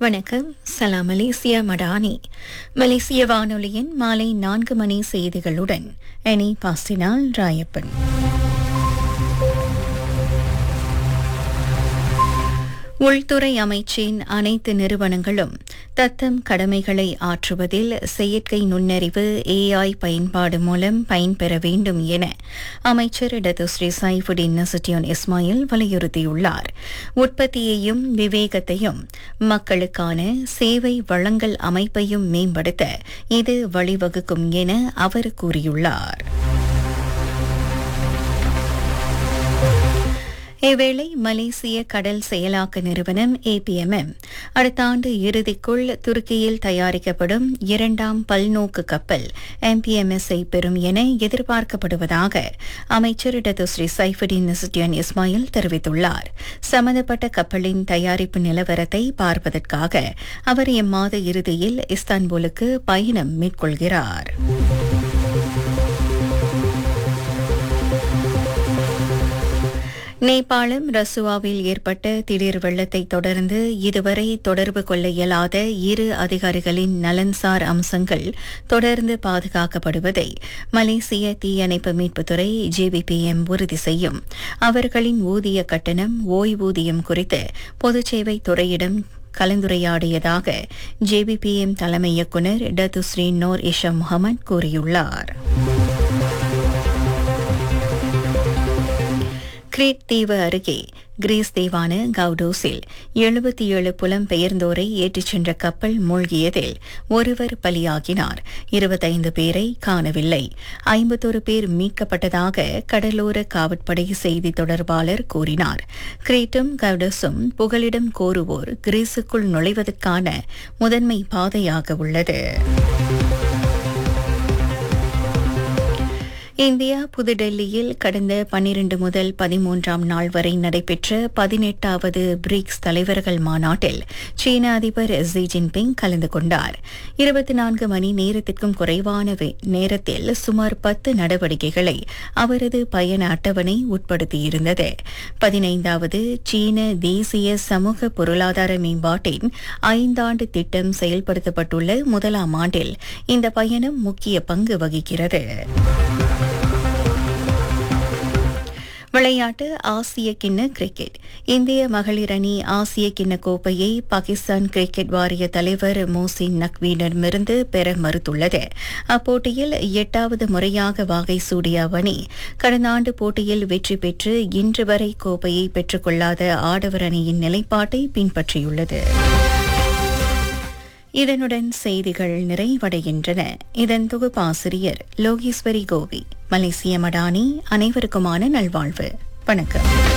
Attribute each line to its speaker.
Speaker 1: வணக்கம் சலாம் மலேசியா மடானி மலேசிய வானொலியின் மாலை நான்கு மணி செய்திகளுடன் எனி பாஸ்டினால் ராயப்பன் உள்துறை அமைச்சின் அனைத்து நிறுவனங்களும் தத்தம் கடமைகளை ஆற்றுவதில் செயற்கை நுண்ணறிவு ஏஐ பயன்பாடு மூலம் பயன்பெற வேண்டும் என அமைச்சர் டத்துஸ்ரீ சைஃபுடின் நசுட்டியோன் இஸ்மாயில் வலியுறுத்தியுள்ளார் உற்பத்தியையும் விவேகத்தையும் மக்களுக்கான சேவை வழங்கல் அமைப்பையும் மேம்படுத்த இது வழிவகுக்கும் என அவர் கூறியுள்ளார் இவ்வேளை மலேசிய கடல் செயலாக்க நிறுவனம் ஏபிஎம்எம் அடுத்த ஆண்டு இறுதிக்குள் துருக்கியில் தயாரிக்கப்படும் இரண்டாம் பல்நோக்கு கப்பல் எம்பிஎம்எஸ்ஐ பெறும் என எதிர்பார்க்கப்படுவதாக அமைச்சர் டத்துஸ்ரீ சைஃபுடின் நசுட்டியன் இஸ்மாயில் தெரிவித்துள்ளார் சம்பந்தப்பட்ட கப்பலின் தயாரிப்பு நிலவரத்தை பார்ப்பதற்காக அவர் இம்மாத இறுதியில் இஸ்தான்புலுக்கு பயணம் மேற்கொள்கிறார் நேபாளம் ரசுவாவில் ஏற்பட்ட திடீர் வெள்ளத்தை தொடர்ந்து இதுவரை தொடர்பு கொள்ள இயலாத இரு அதிகாரிகளின் நலன்சார் அம்சங்கள் தொடர்ந்து பாதுகாக்கப்படுவதை மலேசிய தீயணைப்பு மீட்புத்துறை ஜேபிபிஎம் உறுதி செய்யும் அவர்களின் ஊதிய கட்டணம் ஓய்வூதியம் குறித்து பொதுச்சேவை துறையிடம் கலந்துரையாடியதாக ஜேபிபிஎம் தலைமை இயக்குநர் டத்துஸ்ரீ நோர் இஷா முகமது கூறியுள்ளார் கிரீட் தீவு அருகே கிரீஸ் தீவான கவுடோஸில் எழுபத்தி ஏழு புலம்பெயர்ந்தோரை ஏற்றிச் சென்ற கப்பல் மூழ்கியதில் ஒருவர் பலியாகினார் இருபத்தைந்து பேரை காணவில்லை ஐம்பத்தொரு பேர் மீட்கப்பட்டதாக கடலோர காவற்படை செய்தி தொடர்பாளர் கூறினார் கிரீட்டும் கவுடஸும் புகலிடம் கோருவோர் கிரீஸுக்குள் நுழைவதற்கான முதன்மை பாதையாக உள்ளது இந்தியா புதுடெல்லியில் கடந்த பன்னிரண்டு முதல் பதிமூன்றாம் நாள் வரை நடைபெற்ற பதினெட்டாவது பிரிக்ஸ் தலைவர்கள் மாநாட்டில் சீன அதிபர் ஜி ஜின்பிங் கலந்து கொண்டார் இருபத்தி நான்கு மணி நேரத்திற்கும் குறைவான நேரத்தில் சுமார் பத்து நடவடிக்கைகளை அவரது பயண அட்டவணை உட்படுத்தியிருந்தது பதினைந்தாவது சீன தேசிய சமூக பொருளாதார மேம்பாட்டின் ஐந்தாண்டு திட்டம் செயல்படுத்தப்பட்டுள்ள முதலாம் ஆண்டில் இந்த பயணம் முக்கிய பங்கு வகிக்கிறது விளையாட்டு ஆசிய கிண்ண கிரிக்கெட் இந்திய மகளிர் அணி ஆசிய கிண்ண கோப்பையை பாகிஸ்தான் கிரிக்கெட் வாரிய தலைவர் மோசின் நக்வியிடமிருந்து பெற மறுத்துள்ளது அப்போட்டியில் எட்டாவது முறையாக வாகை சூடிய அணி கடந்த ஆண்டு போட்டியில் வெற்றி பெற்று இன்று வரை கோப்பையை பெற்றுக்கொள்ளாத ஆடவர் அணியின் நிலைப்பாட்டை பின்பற்றியுள்ளது இதனுடன் செய்திகள் நிறைவடைகின்றன இதன் தொகுப்பாசிரியர் லோகேஸ்வரி கோவி மலேசிய மடானி அனைவருக்குமான நல்வாழ்வு வணக்கம்